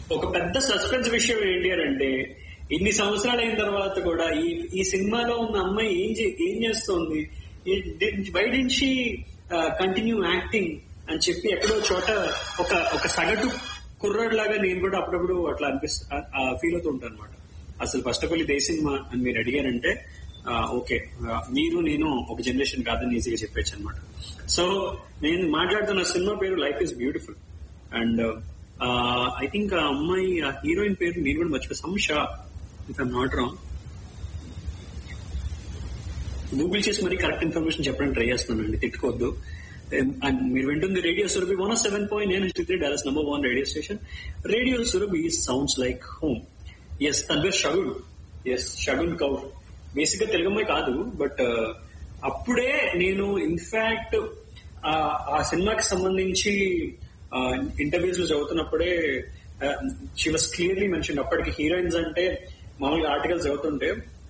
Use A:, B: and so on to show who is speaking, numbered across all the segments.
A: ఒక పెద్ద సస్పెన్స్ విషయం ఏంటి అని అంటే ఇన్ని సంవత్సరాలు అయిన తర్వాత కూడా ఈ ఈ సినిమాలో ఉన్న అమ్మాయి ఏం చే- ఏం చేస్తోంది why didn't she continue acting అని చెప్పి ఎక్కడో చోట ఒక ఒక సగటు కుర్రాడు లాగా నేను కూడా అప్పుడప్పుడు అట్లా అనిపిస్తా ఫీల్ అవుతూ ఉంటాను అనమాట అసలు ఫస్ట్ ఆఫ్ ఆల్ ఇదే సినిమా అని మీరు అడిగారంటే ఆ, ఓకే ఆ, మీరు నేను ఒక జనరేషన్ కాదని ఈజీగా చెప్పచ్చు అనమాట సో నేను మాట్లాడుతున్న సినిమా పేరు life is beautiful and I think ఆ అమ్మాయి ఆ హీరోయిన్ పేరు నేను కూడా మర్చిపో సంషా if I'm not wrong Google చేసి మరి కరెక్ట్ ఇన్ఫర్మేషన్ చెప్పడానికి ట్రై చేస్తున్నానండి తిట్టుకోవద్దు అండ్ మీరు వింటుంది radio Surabhi one seven point nine three Dallas number one radio station radio Surabhi sounds like home yes తన పేరు షగుల్ ఎస్ షగుల్ కౌర్ బేసిక్ గా తెలుగు అమ్మాయి కాదు బట్ అప్పుడే నేను ఇన్ఫాక్ట్ ఆ సినిమాకి సంబంధించి ఇంటర్వ్యూస్ లో చదువుతున్నప్పుడే షీ వాస్ క్లియర్లీ మెన్షన్ అప్పటికి హీరోయిన్స్ అంటే మామూలుగా ఆర్టికల్స్ చదువుతుంటే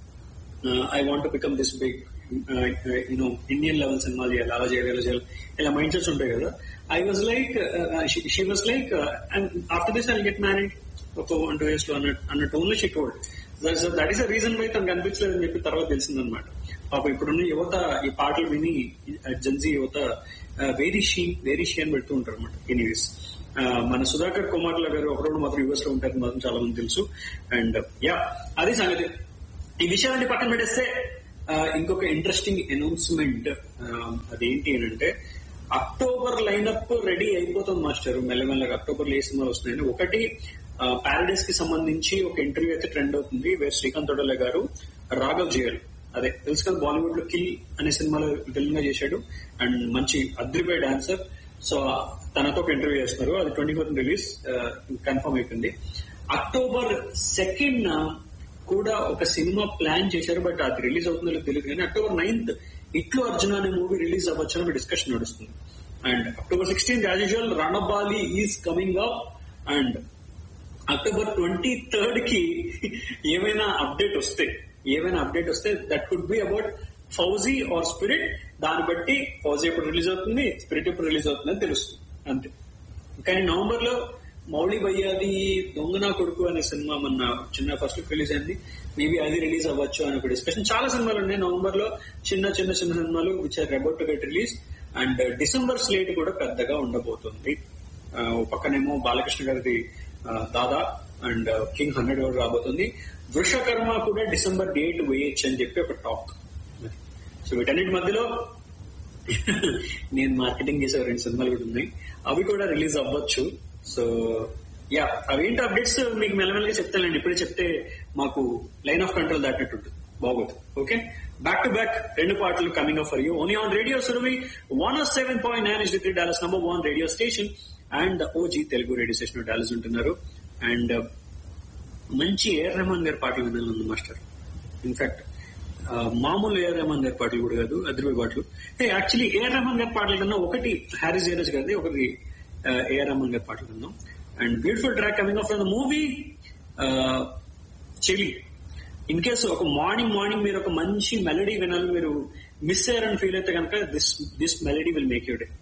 A: I want become this big you know Indian level సినిమాలు చేయాలి అలా చేయాలి ఇలా చేయాలి ఇలా మైండ్ సెట్స్ ఉంటాయి కదా I was like she was like and after this I get married ఒక వన్ టూ ఇయర్స్ లో అన్నట్టు అన్నట్టు only she told that is a reason why తనకు అనిపించలేదు అని చెప్పి తర్వాత తెలిసిందనమాట పాప ఇప్పుడున్న యువత ఈ పాటలు విని జన్జీ యువత వేరీ షీ వేరీ షీ అని పెడుతూ ఉంటారు అనమాట ఎనీవేస్ మన సుధాకర్ కుమార్ల గారు ఒకరోజు మాత్రం యుఎస్ లో ఉంటారు మాత్రం చాలా మంది తెలుసు అండ్ యా అది సంగతి ఈ విషయాన్ని పక్కన పెట్టేస్తే ఆ, ఇంకొక ఇంట్రెస్టింగ్ అనౌన్స్మెంట్ అదేంటి అని అంటే అక్టోబర్ లైనప్ రెడీ అయిపోతుంది మాస్టర్ మెల్లమెల్లగా అక్టోబర్ లో ఏ సినిమాలు వస్తున్నాయని ఒకటి పారడైస్ కి సంబంధించి ఒక ఇంటర్వ్యూ అయితే ట్రెండ్ అవుతుంది వేర్ శ్రీకాంత్ ఒడల గారు రాఘవ్ జయల్ అదే తెలుసు కదా బాలీవుడ్ లో కిల్ అనే సినిమాలో విలన్ గా చేశాడు అండ్ మంచి అద్రిపోయే డాన్సర్ సో తనతో ఒక ఇంటర్వ్యూ చేస్తున్నారు అది ట్వంటీ ఫోర్త్ రిలీజ్ కన్ఫర్మ్ అయిపోయింది అక్టోబర్ సెకండ్ కూడా ఒక సినిమా ప్లాన్ చేశారు బట్ అది రిలీజ్ అవుతుందో లేదో తెలియదు కానీ అక్టోబర్ నైన్త్ ఇట్లు అర్జున అనే మూవీ రిలీజ్ అవ్వచ్చు అని డిస్కషన్ నడుస్తుంది and October sixteenth as usual Ranabali is coming up and October twenty third కి ఏమైనా అప్డేట్ వస్తే ఏమైనా అప్డేట్ వస్తే that could be about Fauji or spirit దాన్ని బట్టి ఫౌజీ ఎప్పుడు రిలీజ్ అవుతుంది స్పిరిట్ ఎప్పుడు రిలీజ్ అవుతుంది అని తెలుస్తుంది అంతే కానీ నవంబర్ లో మౌళి భయ్యాది దొంగనా కొడుకు అనే సినిమా మొన్న చిన్న ఫస్ట్ లుక్ రిలీజ్ అయింది మేబీ అది రిలీజ్ అవ్వచ్చు అని ఒక డిస్కషన్ చాలా సినిమాలు ఉన్నాయి నవంబర్ లో చిన్న చిన్న చిన్న సినిమాలు which are about to get release and December slate కూడా పెద్దగా ఉండబోతుంది ఆ, ఓ పక్కనేమో బాలకృష్ణ గారిది ఆ, దాదా అండ్ కింగ్ హండ్రెడ్ కూడా రాబోతుంది వృషకర్మ కూడా డిసెంబర్ డేట్ వేయచ్చు అని చెప్పి ఒక టాక్ సో వీటన్నిటి మధ్యలో నేను మార్కెటింగ్ చేసే రెండు సినిమాలు కూడా ఉన్నాయి అవి కూడా రిలీజ్ అవ్వచ్చు సో యా అవేంటి అప్డేట్స్ మీకు మెల్లమెల్లగా చెప్తానండి ఇప్పుడే చెప్తే మాకు లైన్ ఆఫ్ కంట్రోల్ దాటినట్టు ఉంటుంది బాగోదు ఓకే బ్యాక్ టు బ్యాక్ రెండు పాటలు coming off for you only on radio Surabhi one seven point nine is three Dallas number one radio station and OG Telugu radio station Dallas ఉంటున్నారు అండ్ మంచి AR Rahman గారి పాటలు వినాలని master in fact మామూలు AR Rahman గారి పాటలు కూడా కాదు అదిరిపోయే పాటలు యాక్చువల్లీ ఏఆర్ రెహమాన్ గారి పాటల కన్నా ఒకటి హ్యారీ జైరస్ గారిది ఒకటి ఏఆర్ రెహమాన్ గారి పాటలు విన్నాం and beautiful track coming off from the movie Cheli in case ఒక మార్నింగ్ మార్నింగ్ మీరు ఒక మంచి మెలడీ వినాలని మీరు మిస్ అయ్యారని ఫీల్ అయితే కనుక this this melody will make you day